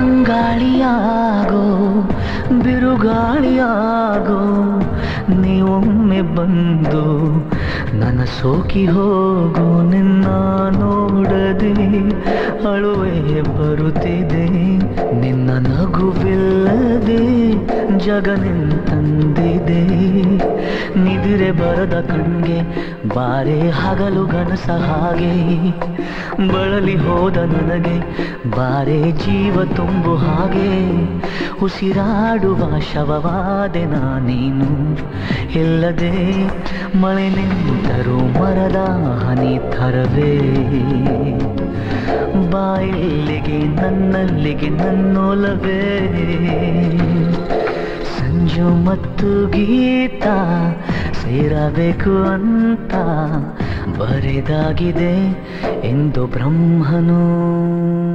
ತಂಗಾಳಿಯಾಗೋ ಬಿರುಗಾಳಿಯಾಗೋ ನೀವೊಮ್ಮೆ ಬಂದು ನನ್ನ ಸೋಕಿ ಹೋಗು ನಿನ್ನ ನೋಡದೆ ಅಳುವೆ ಬರುತ್ತಿದೆ ನಿನ್ನ ನಗುವಿಲ್ಲದೆ ಜಗ ನಿಂತಂದಿದೆ ನಿದಿರೆ ಬರದ ಕಣ್ಗೆ ಬಾರೆ ಹಗಲು ಗನಸ ಹಾಗೆ ಬಳಲಿ ಹೋದ ನನಗೆ ಬಾರೆ ಜೀವ ತುಂಬು ಹಾಗೆ ಉಸಿರಾಡುವ ಶವವಾದೆ ನಾನೇನು ಇಲ್ಲದೆ ಮಳೆ ನಿಂತರೂ ಮರದ ಹನಿ ಥರವೇ ಬಾಯಿಲ್ಲಿಗೆ ನನ್ನಲ್ಲಿಗೆ ನನ್ನೋಲವೇ ಸಂಜು ಮತ್ತು ಗೀತ ಸೇರಬೇಕು ಅಂತ ಬರೆದಾಗಿದೆ ಎಂದು ಬ್ರಹ್ಮನು